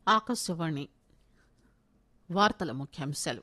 ఆకాశవాణి వార్తల ముఖ్యాంశాలు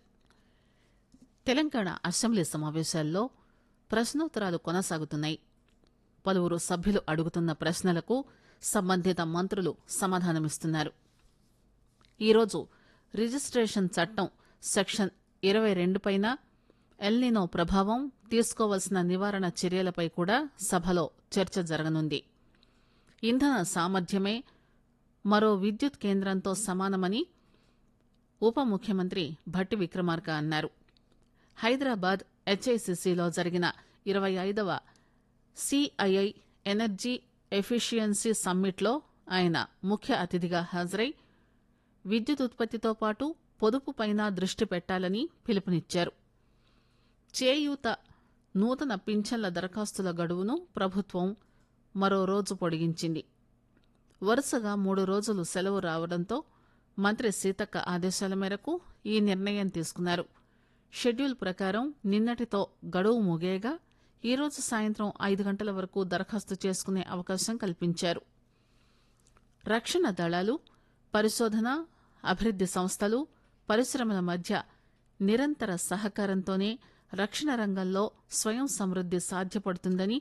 తెలంగాణ అసెంబ్లీ సమావేశాల్లో ప్రశ్నోత్తరాలు కొనసాగుతున్నాయి పలువురు సభ్యులు అడుగుతున్న ప్రశ్నలకు సంబంధిత మంత్రులు సమాధానమిస్తున్నారు ఈరోజు రిజిస్టేషన్ చట్టం సెక్షన్ ఇరవై రెండు పైన ఎల్నినో ప్రభావం తీసుకోవాల్సిన నివారణ చర్యలపై కూడా సభలో చర్చ జరగనుంది ఇంధన సామర్థ్యమే మరో విద్యుత్ కేంద్రంతో సమానమని ఉప ముఖ్యమంత్రి భట్టి విక్రమార్క అన్నారు హైదరాబాద్ హెచ్ఐసిసిలో జరిగిన ఇరవై ఐదవ సిఐఐ ఎనర్జీ ఎఫిషియన్సీ సమ్మిట్లో ఆయన ముఖ్య అతిథిగా హాజరై విద్యుత్ ఉత్పత్తితో పాటు పొదుపుపైన దృష్టి పెట్టాలని పిలుపునిచ్చారు చేయూత నూతన పింఛన్ల దరఖాస్తుల గడువును ప్రభుత్వం మరో రోజు పొడిగించింది వరుసగా మూడు రోజులు సెలవు రావడంతో మంత్రి సీతక్క ఆదేశాల మేరకు ఈ నిర్ణయం తీసుకున్నారు షెడ్యూల్ ప్రకారం నిన్నటితో గడువు ముగియగా ఈరోజు సాయంత్రం ఐదు గంటల వరకు దరఖాస్తు చేసుకునే అవకాశం కల్పించారు రక్షణ దళాలు పరిశోధన అభివృద్ది సంస్థలు పరిశ్రమల మధ్య నిరంతర సహకారంతోనే రక్షణ రంగంలో స్వయం సమృద్ది సాధ్యపడుతుందని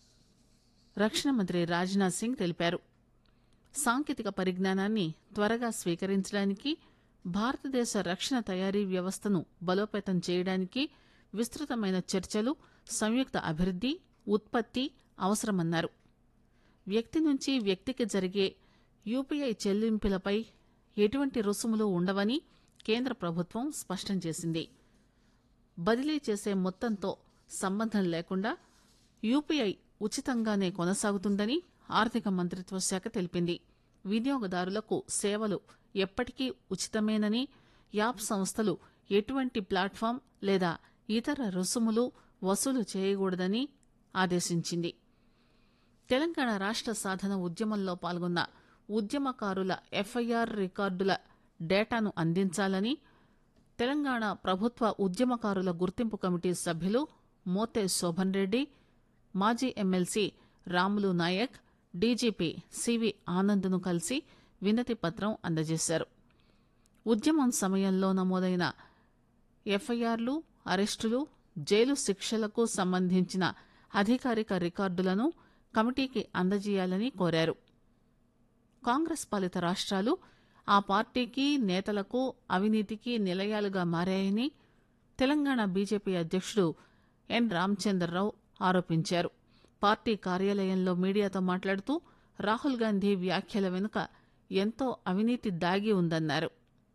రక్షణ మంత్రి రాజ్నాథ్ సింగ్ తెలిపారు సాంకేతిక పరిజ్ఞానాన్ని త్వరగా స్వీకరించడానికి భారతదేశ రక్షణ తయారీ వ్యవస్థను బలోపేతం చేయడానికి విస్తృతమైన చర్చలు సంయుక్త అభివృద్ది ఉత్పత్తి అవసరమన్నారు వ్యక్తి నుంచి వ్యక్తికి జరిగే యూపీఐ చెల్లింపులపై ఎటువంటి రుసుములు ఉండవని కేంద్ర ప్రభుత్వం స్పష్టం చేసింది బదిలీ చేసే మొత్తంతో సంబంధం లేకుండా యూపీఐ ఉచితంగానే కొనసాగుతుందని ఆర్థిక మంత్రిత్వ శాఖ తెలిపింది వినియోగదారులకు సేవలు ఎప్పటికీ ఉచితమేనని యాప్ సంస్థలు ఎటువంటి ప్లాట్ఫామ్ లేదా ఇతర రుసుములు వసూలు చేయకూడదని ఆదేశించింది తెలంగాణ రాష్ట సాధన ఉద్యమంలో పాల్గొన్న ఉద్యమకారుల ఎఫ్ఐఆర్ రికార్డుల డేటాను అందించాలని తెలంగాణ ప్రభుత్వ ఉద్యమకారుల గుర్తింపు కమిటీ సభ్యులు మోతే శోభన్ రెడ్డి మాజీ MLC Ramulu Naik DGP CV ఆనంద్ను కలిసి వినతి పత్రం అందజేశారు ఉద్యమం సమయంలో నమోదైన ఎఫ్ఐఆర్లు అరెస్టులు జైలు శిక్షలకు సంబంధించిన అధికారిక రికార్డులను కమిటీకి అందజేయాలని కోరారు కాంగ్రెస్ పాలిత రాష్ట్రాలు ఆ పార్టీకి నేతలకు అవినీతికి నిలయాలుగా మారాయని తెలంగాణ బీజేపీ అధ్యక్షుడు ఎన్ రామచంద్రరావు ఆరోపించారు పార్టీ కార్యాలయంలో మీడియాతో మాట్లాడుతూ రాహుల్ గాంధీ వ్యాఖ్యల వెనుక ఎంతో అవినీతి దాగి ఉందన్నారు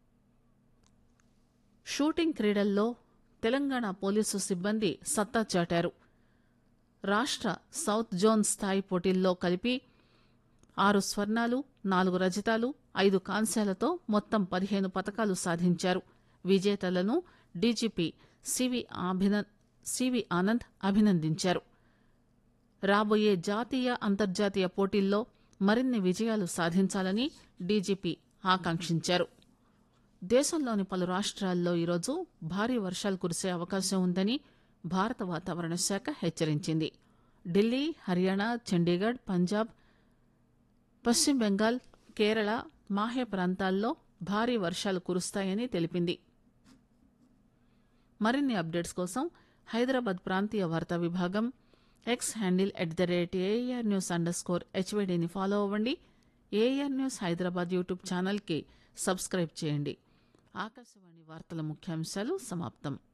షూటింగ్ క్రీడల్లో తెలంగాణ పోలీసు సిబ్బంది సత్తా చాటారు రాష్ట్ర సౌత్ జోన్ స్థాయి పోటీల్లో కలిపి ఆరు స్వర్ణాలు నాలుగు రజతాలు ఐదు కాంస్యాలతో మొత్తం పదిహేను పతకాలు సాధించారు విజేతలను డీజీపీ సివి అభినంద్ సివి ఆనంద్ అభినందించారు రాబోయే జాతీయ అంతర్జాతీయ పోటీల్లో మరిన్ని విజయాలు సాధించాలని డీజీపీ ఆకాంక్షించారు దేశంలోని పలు రాష్ట్రాల్లో ఈరోజు భారీ వర్షాలు కురిసే అవకాశం ఉందని భారత వాతావరణ శాఖ హెచ్చరించింది ఢిల్లీ హర్యానా చండీగఢ్ పంజాబ్ పశ్చిమ బెంగాల్ కేరళ మాహే ప్రాంతాల్లో భారీ వర్షాలు కురుస్తాయని తెలిపింది మరిన్ని అప్డేట్స్ కోసం హైదరాబాద్ ప్రాంతీయ వార్తా విభాగం X handle at the rate AR news underscore హెచ్వైడీని ఫాలో అవ్వండి ఏఆర్ న్యూస్ హైదరాబాద్ యూట్యూబ్ ఛానల్కి సబ్స్క్రైబ్ చేయండి ఆకాశవాణి వార్తల ముఖ్యాంశాలు సమాప్తం